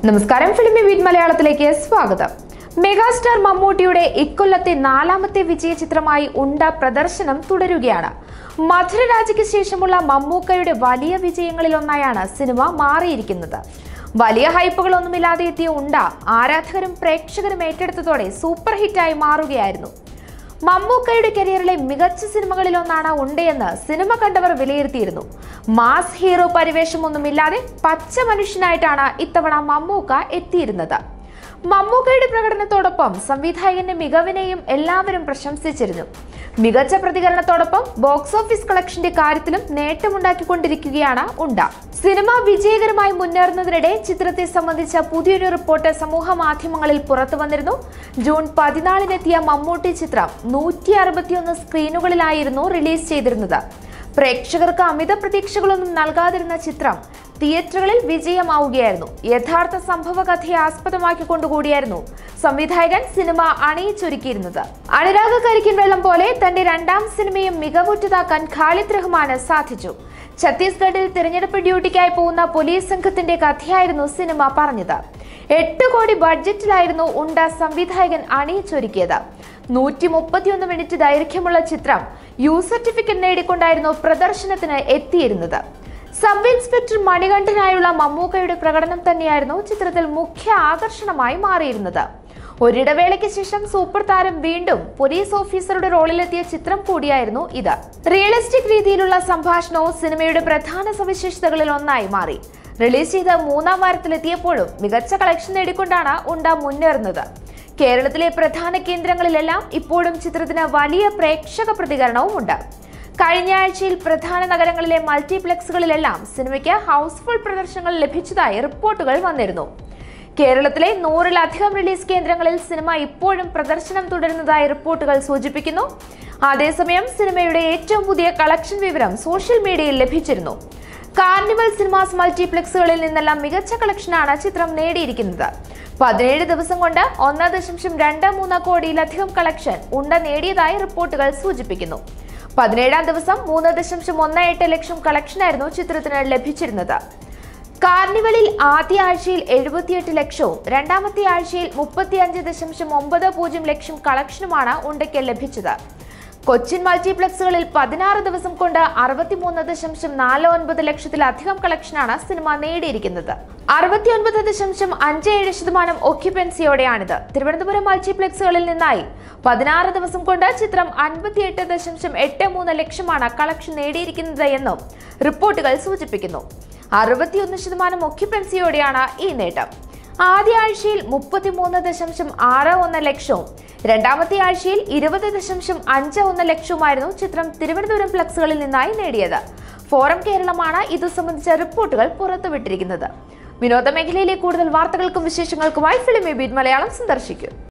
നമസ്കാരം ഫിലിമി വീട് മലയാളത്തിലേക്ക് സ്വാഗതം മെഗാസ്റ്റാർ മമ്മൂട്ടിയുടെ ഇക്കൊല്ലത്തെ നാലാമത്തെ വിജയ ചിത്രമായി ഉണ്ട പ്രദർശനം തുടരുകയാണ് മധുരരാജയ്ക്ക് ശേഷമുള്ള മമ്മൂക്കയുടെ വലിയ വിജയങ്ങളിലൊന്നായാണ് സിനിമ മാറിയിരിക്കുന്നത് വലിയ ഹൈപ്പുകളൊന്നുമില്ലാതെ എത്തിയ ഉണ്ട ആരാധകരും പ്രേക്ഷകരും ഏറ്റെടുത്തതോടെ സൂപ്പർ ഹിറ്റായി മാറുകയായിരുന്നു മമ്മൂക്കയുടെ കരിയറിലെ മികച്ച സിനിമകളിലൊന്നാണ് ഉണ്ടയെന്ന് സിനിമ കണ്ടവർ വിലയിരുത്തിയിരുന്നു മാസ് ഹീറോ പരിവേഷമൊന്നുമില്ലാതെ പച്ച മനുഷ്യനായിട്ടാണ് ഇത്തവണ മമ്മൂക്ക എത്തിയിരുന്നത് മമ്മൂക്കയുടെ പ്രകടനത്തോടൊപ്പം സംവിധായകന്റെ മികവിനെയും എല്ലാവരും പ്രശംസിച്ചിരുന്നു മികച്ച പ്രതികരണത്തോടൊപ്പം ബോക്സ് ഓഫീസ് കളക്ഷന്റെ കാര്യത്തിലും നേട്ടമുണ്ടാക്കിക്കൊണ്ടിരിക്കുകയാണ് ഉണ്ട സിനിമ വിജയകരമായി മുന്നേറുന്നതിനിടെ ചിത്രത്തെ സംബന്ധിച്ച പുതിയൊരു റിപ്പോർട്ട് സമൂഹ മാധ്യമങ്ങളിൽ പുറത്തു വന്നിരുന്നു ജൂൺ പതിനാലിനെത്തിയ മമ്മൂട്ടി ചിത്രം നൂറ്റി അറുപത്തിയൊന്ന് സ്ക്രീനുകളിലായിരുന്നു റിലീസ് ചെയ്തിരുന്നത് പ്രേക്ഷകർക്ക് അമിത പ്രതീക്ഷകളൊന്നും നൽകാതിരുന്ന ചിത്രം തിയേറ്ററുകളിൽ വിജയമാവുകയായിരുന്നു യഥാർത്ഥ സംഭവ കഥയെ ആസ്പദമാക്കിക്കൊണ്ടുകൂടിയായിരുന്നു സംവിധായകൻ സിനിമ അണിയിച്ചൊരുക്കിയിരുന്നത് അനുരാഗ കരിക്കിൻ വെള്ളം പോലെ തന്റെ രണ്ടാം സിനിമയും മികവുറ്റതാക്കാൻ ഖാലിദ് റഹ്മാന് സാധിച്ചു ഛത്തീസ്ഗഡിൽ തിരഞ്ഞെടുപ്പ് ഡ്യൂട്ടിക്കായി പോകുന്ന പോലീസ് സംഘത്തിന്റെ കഥയായിരുന്നു സിനിമ പറഞ്ഞത് എട്ട് കോടി ബഡ്ജറ്റിലായിരുന്നു ഉണ്ട സംവിധായകൻ അണിയിച്ചൊരുക്കിയത് നൂറ്റി മുപ്പത്തിയൊന്ന് മിനിറ്റ് ദൈർഘ്യമുള്ള ചിത്രം യു സർട്ടിഫിക്കറ്റ് നേടിക്കൊണ്ടായിരുന്നു പ്രദർശനത്തിന് എത്തിയിരുന്നത് സബ് ഇൻസ്പെക്ടർ മണികണ്ഠനായുള്ള മമ്മൂക്കയുടെ പ്രകടനം തന്നെയായിരുന്നു ചിത്രത്തിൽ മുഖ്യ ആകർഷണമായി മാറിയിരുന്നത് ഒരിടവേളയ്ക്ക് ശേഷം സൂപ്പർ താരം വീണ്ടും പോലീസ് ഓഫീസറുടെ റോളിലെത്തിയ ചിത്രം കൂടിയായിരുന്നു ഇത് റിയലിസ്റ്റിക് രീതിയിലുള്ള സംഭാഷണവും സിനിമയുടെ പ്രധാന സവിശേഷതകളിൽ ഒന്നായി മാറി റിലീസ് ചെയ്ത് മൂന്നാം വാരത്തിലെത്തിയപ്പോഴും മികച്ച കളക്ഷൻ നേടിക്കൊണ്ടാണ് ഉണ്ട മുന്നേറുന്നത് കേരളത്തിലെ പ്രധാന കേന്ദ്രങ്ങളിലെല്ലാം ഇപ്പോഴും ചിത്രത്തിന് വലിയ പ്രേക്ഷക പ്രതികരണവുമുണ്ട് കഴിഞ്ഞ ആഴ്ചയിൽ പ്രധാന നഗരങ്ങളിലെ മൾട്ടിപ്ലക്സുകളിലെല്ലാം സിനിമയ്ക്ക് ഹൗസ്ഫുൾ പ്രദർശനങ്ങൾ ലഭിച്ചതായി റിപ്പോർട്ടുകൾ വന്നിരുന്നു കേരളത്തിലെ നൂറിലധികം റിലീസ് കേന്ദ്രങ്ങളിൽ സിനിമ ഇപ്പോഴും പ്രദർശനം തുടരുന്നതായി റിപ്പോർട്ടുകൾ സൂചിപ്പിക്കുന്നു അതേസമയം സിനിമയുടെ ഏറ്റവും പുതിയ കളക്ഷൻ വിവരം സോഷ്യൽ മീഡിയയിൽ ലഭിച്ചിരുന്നു കാർണിവൽ സിനിമാസ് മൾട്ടിപ്ലക്സുകളിൽ നിന്നെല്ലാം മികച്ച കളക്ഷനാണ് ചിത്രം നേടിയിരിക്കുന്നത് പതിനേഴ് ദിവസം കൊണ്ട് ഒന്ന് ദശാംശം രണ്ട് മൂന്ന് കോടിയിലധികം കളക്ഷൻ ഉണ്ട നേടിയതായി റിപ്പോർട്ടുകൾ സൂചിപ്പിക്കുന്നു പതിനേഴാം ദിവസം മൂന്ന് ദശാംശം ഒന്ന് എട്ട് ലക്ഷം കളക്ഷനായിരുന്നു ചിത്രത്തിന് ലഭിച്ചിരുന്നത് കാർണിവലിൽ ആദ്യ ആഴ്ചയിൽ എഴുപത്തിയെട്ട് ലക്ഷവും രണ്ടാമത്തെ ആഴ്ചയിൽ മുപ്പത്തിയഞ്ച് ദശാംശം ഒമ്പത് പൂജ്യം ലക്ഷം കളക്ഷനുമാണ് ഉണ്ടയ്ക്ക് ലഭിച്ചത് കൊച്ചിൻ മൾട്ടിപ്ലക്സുകളിൽ പതിനാറ് ദിവസം കൊണ്ട് അറുപത്തിമൂന്ന് ദശാംശം നാല് ഒൻപത് ലക്ഷത്തിലധികം കളക്ഷനാണ് സിനിമ നേടിയിരിക്കുന്നത് അറുപത്തിയൊൻപത് ദശാംശം അഞ്ച് ഏഴ് ശതമാനം ഒക്യുപ്പൻസിയോടെയാണിത് തിരുവനന്തപുരം മൾട്ടിപ്ലക്സുകളിൽ നിന്നായി പതിനാറ് ദിവസം കൊണ്ട് ചിത്രം അൻപത്തിയെട്ട് ദശാംശം എട്ട് മൂന്ന് ലക്ഷമാണ് കളക്ഷൻ നേടിയിരിക്കുന്നത് എന്നും റിപ്പോർട്ടുകൾ സൂചിപ്പിക്കുന്നു അറുപത്തിയൊന്ന് ശതമാനം ഒക്യുപ്പൻസിയോടെയാണ് ഈ നേട്ടം ആദ്യ ആഴ്ചയിൽ മുപ്പത്തിമൂന്ന് ദശാംശം ആറ് ഒന്ന് ലക്ഷവും രണ്ടാമത്തെ ആഴ്ചയിൽ ഇരുപത് ദശാംശം അഞ്ച് ഒന്ന് ലക്ഷവുമായിരുന്നു ചിത്രം തിരുവനന്തപുരം ഫ്ലക്സുകളിൽ നിന്നായി നേടിയത് ഫോറം കേരളമാണ് ഇതു സംബന്ധിച്ച റിപ്പോർട്ടുകൾ പുറത്തുവിട്ടിരിക്കുന്നത് വിനോദ മേഖലയിലെ കൂടുതൽ വാർത്തകൾക്കും വിശേഷങ്ങൾക്കുമായി ഫിലിമി ബീറ്റ് മലയാളം സന്ദർശിക്കും